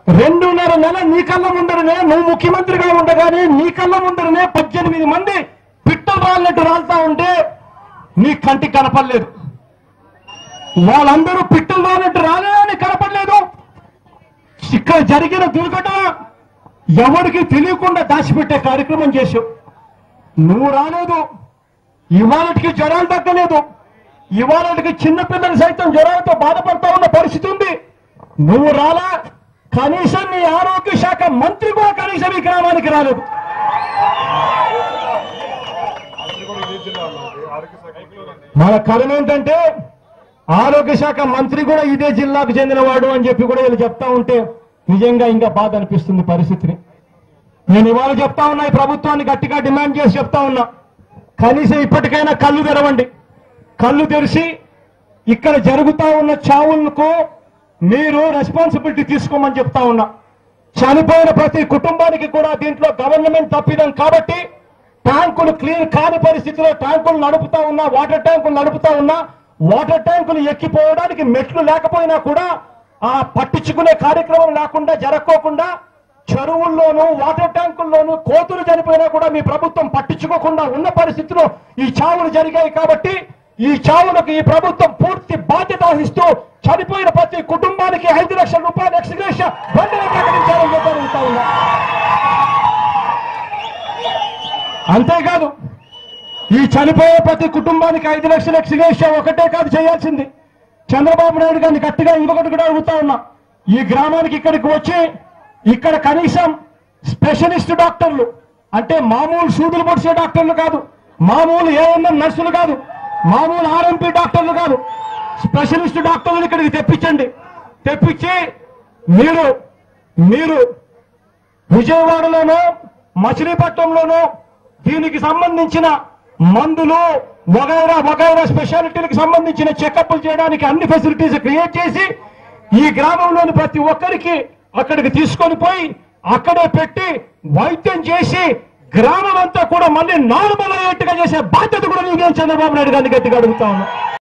రెండున్నర నెల నీ కళ్ళ ముందరనే నువ్వు ముఖ్యమంత్రిగా ఉండగానే నీ కళ్ళ ముందరనే పద్దెనిమిది మంది పిట్టలు రాలినట్టు రాలుతా ఉంటే నీ కంటికి కనపడలేదు వాళ్ళందరూ పిట్టలు రాలినట్టు రాలేదని కనపడలేదు ఇక్కడ జరిగిన దుర్ఘటన ఎవరికి తెలియకుండా దాచిపెట్టే కార్యక్రమం చేశావు నువ్వు రాలేదు ఇవాళకి జ్వరాలు తగ్గలేదు ఇవాళకి చిన్నపిల్లలు సైతం జ్వరాలతో బాధపడతా ఉన్న పరిస్థితి ఉంది నువ్వు రాలా కనీసం నీ ఆరోగ్య శాఖ మంత్రి కూడా కనీసం ఈ గ్రామానికి రాలేదు మన కథనం ఏంటంటే ఆరోగ్య శాఖ మంత్రి కూడా ఇదే జిల్లాకు చెందినవాడు అని చెప్పి కూడా వీళ్ళు చెప్తా ఉంటే నిజంగా ఇంకా బాధ అనిపిస్తుంది పరిస్థితిని నేను ఇవాళ చెప్తా ఉన్నా ఈ ప్రభుత్వాన్ని గట్టిగా డిమాండ్ చేసి చెప్తా ఉన్నా కనీసం ఇప్పటికైనా కళ్ళు తెరవండి కళ్ళు తెరిచి ఇక్కడ జరుగుతా ఉన్న చావులకు మీరు రెస్పాన్సిబిలిటీ తీసుకోమని చెప్తా ఉన్నా చనిపోయిన ప్రతి కుటుంబానికి కూడా దీంట్లో గవర్నమెంట్ తప్పిదం కాబట్టి ట్యాంకులు క్లీన్ కాని పరిస్థితిలో ట్యాంకులు నడుపుతా ఉన్నా వాటర్ ట్యాంకులు నడుపుతా ఉన్నా వాటర్ ట్యాంకులు ఎక్కిపోవడానికి మెట్లు లేకపోయినా కూడా ఆ పట్టించుకునే కార్యక్రమం లేకుండా జరక్కోకుండా చెరువుల్లోనూ వాటర్ ట్యాంకుల్లోనూ కోతులు చనిపోయినా కూడా మీ ప్రభుత్వం పట్టించుకోకుండా ఉన్న పరిస్థితిలో ఈ చావులు జరిగాయి కాబట్టి ఈ చావులకు ఈ ప్రభుత్వం పూర్తి బాధ్యత వహిస్తూ చనిపోయిన ప్రతి కుటుంబానికి ఐదు లక్షల రూపాయల ఎక్స్గ్రేష వెంటనే ప్రకటించాలని చెప్పి అడుగుతా ఉన్నా అంతేకాదు ఈ చనిపోయే ప్రతి కుటుంబానికి ఐదు లక్షల ఎక్స్గ్రేష ఒకటే కాదు చేయాల్సింది చంద్రబాబు నాయుడు గారిని గట్టిగా ఇంకొకటి కూడా అడుగుతా ఉన్నా ఈ గ్రామానికి ఇక్కడికి వచ్చి ఇక్కడ కనీసం స్పెషలిస్ట్ డాక్టర్లు అంటే మామూలు సూదులు పొడిచే డాక్టర్లు కాదు మామూలు ఏఎన్ఎం నర్సులు కాదు మామూలు ఆర్ఎంపీ డాక్టర్లు కాదు స్పెషలిస్ట్ డాక్టర్లు ఇక్కడికి తెప్పించండి తెప్పించి మీరు మీరు విజయవాడలోనూ మచిలీపట్నంలోనూ దీనికి సంబంధించిన మందులు వగైరా వగైరా స్పెషాలిటీలకు సంబంధించిన చెకప్లు చేయడానికి అన్ని ఫెసిలిటీస్ క్రియేట్ చేసి ఈ గ్రామంలోని ప్రతి ఒక్కరికి అక్కడికి తీసుకొని పోయి అక్కడే పెట్టి వైద్యం చేసి గ్రామం అంతా కూడా మళ్ళీ నార్మల్ అయ్యేట్టుగా చేసే బాధ్యత కూడా నీకు చంద్రబాబు నాయుడు గారిని గట్టిగా అడుగుతా ఉన్నా